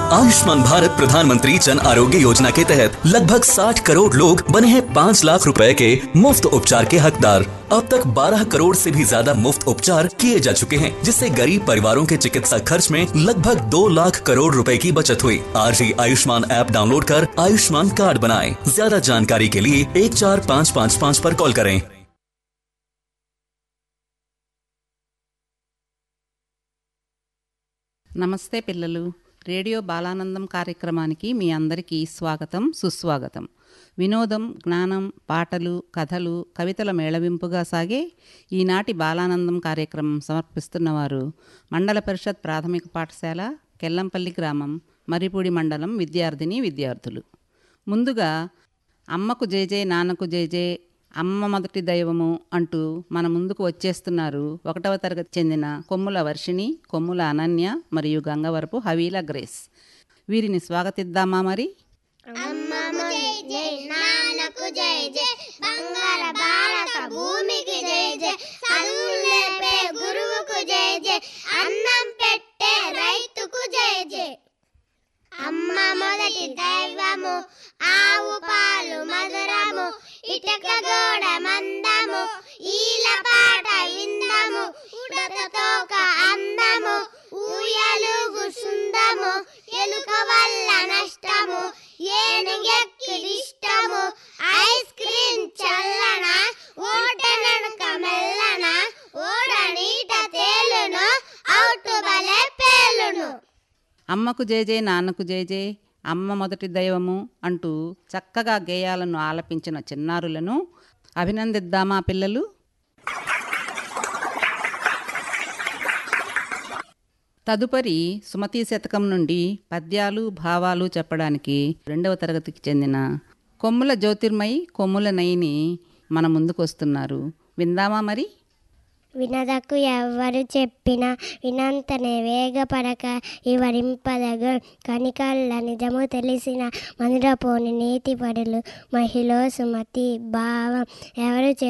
आयुष्मान भारत प्रधानमंत्री जन आरोग्य योजना के तहत लगभग 60 करोड़ लोग बने हैं 5 लाख रुपए के मुफ्त उपचार के हकदार अब तक 12 करोड़ से भी ज्यादा मुफ्त उपचार किए जा चुके हैं जिससे गरीब परिवारों के चिकित्सा खर्च में लगभग 2 लाख करोड़ रुपए की बचत हुई आज ही आयुष्मान ऐप डाउनलोड कर आयुष्मान कार्ड बनाएं ज्यादा जानकारी के लिए एक चार पाँच पाँच पाँच पर कॉल करें నమస్తే పిల్లలు రేడియో బాలానందం కార్యక్రమానికి మీ అందరికీ స్వాగతం సుస్వాగతం వినోదం జ్ఞానం పాటలు కథలు కవితల మేళవింపుగా సాగే ఈనాటి బాలానందం కార్యక్రమం సమర్పిస్తున్నవారు మండల పరిషత్ ప్రాథమిక పాఠశాల కెల్లంపల్లి గ్రామం మరిపూడి మండలం విద్యార్థిని విద్యార్థులు ముందుగా అమ్మకు జేజే నాన్నకు జేజే అమ్మ మొదటి దైవము అంటూ మన ముందుకు వచ్చేస్తున్నారు ఒకటవ తరగతి చెందిన కొమ్ముల వర్షిణి కొమ్ముల అనన్య మరియు గంగవరపు హవీల గ్రేస్ వీరిని స్వాగతిద్దామా మరి అమ్మమ్మ జై జై నాన్నకు జై జై బంగార భారత భూమికి జై జై చదువులు నేర్పే గురువుకు జై జై అన్నం పెట్టే రైతుకు జై జై అమ్మ మొదటి దైవము ఆవు పాలు మధురము ఇటక గోడ మందము ఈల పాట విందము ఉడత తోక అందము ఊయలుగు సుందము ఎలుక వల్ల నష్టము ఏనుగెక్కిలిష్టము ఐస్ క్రీమ్ చల్లన ఓట నడక మెల్లన ఓడ నీట తేలును అవుటు బలే పేలును అమ్మకు జేజే నాన్నకు జేజే అమ్మ మొదటి దైవము అంటూ చక్కగా గేయాలను ఆలపించిన చిన్నారులను అభినందిద్దామా పిల్లలు తదుపరి సుమతి శతకం నుండి పద్యాలు భావాలు చెప్పడానికి రెండవ తరగతికి చెందిన కొమ్ముల జ్యోతిర్మయి కొమ్ముల నయిని మన ముందుకు వస్తున్నారు విందామా మరి వినదకు ఎవ్వరు చెప్పిన వినంతనే వేగపడక ఇవరింపదగు కనికల్ల నిజము తెలిసిన మధురపోని నీతి పడులు మహిళ సుమతి భావం ఎవరు